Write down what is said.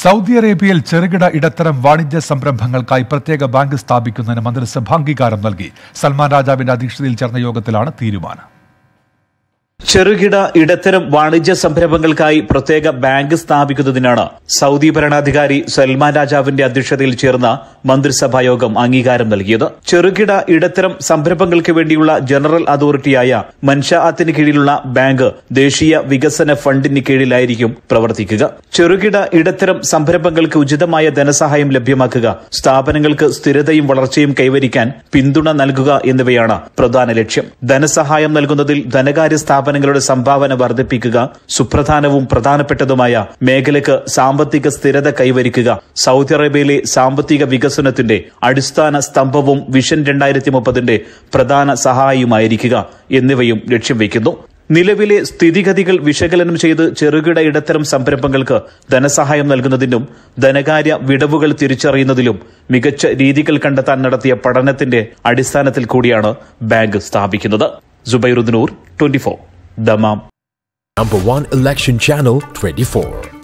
Saudi അറേബ്യയിൽ ചെറുകിട ഇടത്തരം വാണിജ്യ സംരംഭങ്ങൾക്കായി പ്രത്യേക ബാങ്ക് സ്ഥാപിക്കുന്നതിന് മന്ത്രിസഭ അംഗീകാരം നൽകി സൽമാൻ രാജാവിന്റെ അധ്യക്ഷതയിൽ ചേർന്ന യോഗത്തിലാണ് തീരുമാനം ചെറുകിട ഇടത്തരം വാണിജ്യ സംരംഭങ്ങൾക്കായി പ്രത്യേക ബാങ്ക് സ്ഥാപിക്കുന്നതിനാണ് സൗദി ഭരണാധികാരി സൽമാൻ രാജാവിന്റെ അധ്യക്ഷതയിൽ ചേർന്ന മന്ത്രിസഭാ യോഗം അംഗീകാരം നൽകിയത് ചെറുകിട ഇടത്തരം സംരംഭങ്ങൾക്ക് വേണ്ടിയുള്ള ജനറൽ അതോറിറ്റിയായ മൻഷാഅത്തിന് കീഴിലുള്ള ബാങ്ക് ദേശീയ വികസന ഫണ്ടിന് കീഴിലായിരിക്കും പ്രവർത്തിക്കുക ചെറുകിട ഇടത്തരം സംരംഭങ്ങൾക്ക് ഉചിതമായ ധനസഹായം ലഭ്യമാക്കുക സ്ഥാപനങ്ങൾക്ക് സ്ഥിരതയും വളർച്ചയും കൈവരിക്കാൻ പിന്തുണ നൽകുക എന്നിവയാണ് പ്രധാന ലക്ഷ്യം ധനസഹായം നൽകുന്നതിൽ ധനകാര്യ സ്ഥാപനങ്ങളുടെ സംഭാവന വർദ്ധിപ്പിക്കുക സുപ്രധാനവും പ്രധാനപ്പെട്ടതുമായ മേഖലയ്ക്ക് സാമ്പത്തിക സ്ഥിരത കൈവരിക്കുക സൗദി അറേബ്യയിലെ സാമ്പത്തിക വികസനത്തിന്റെ അടിസ്ഥാന സ്തംഭവും വിഷൻ രണ്ടായിരത്തി മുപ്പതിന്റെ പ്രധാന സഹായിയുമായിരിക്കുക എന്നിവയും ലക്ഷ്യം വയ്ക്കുന്നു നിലവിലെ സ്ഥിതിഗതികൾ വിശകലനം ചെയ്ത് ചെറുകിട ഇടത്തരം സംരംഭങ്ങൾക്ക് ധനസഹായം നൽകുന്നതിനും ധനകാര്യ വിടവുകൾ തിരിച്ചറിയുന്നതിലും മികച്ച രീതികൾ കണ്ടെത്താൻ നടത്തിയ പഠനത്തിന്റെ അടിസ്ഥാനത്തിൽ കൂടിയാണ് ബാങ്ക് സ്ഥാപിക്കുന്നത് ജുബൈറുദ്ദൂർ twenty four Dammam Number one election channel 24.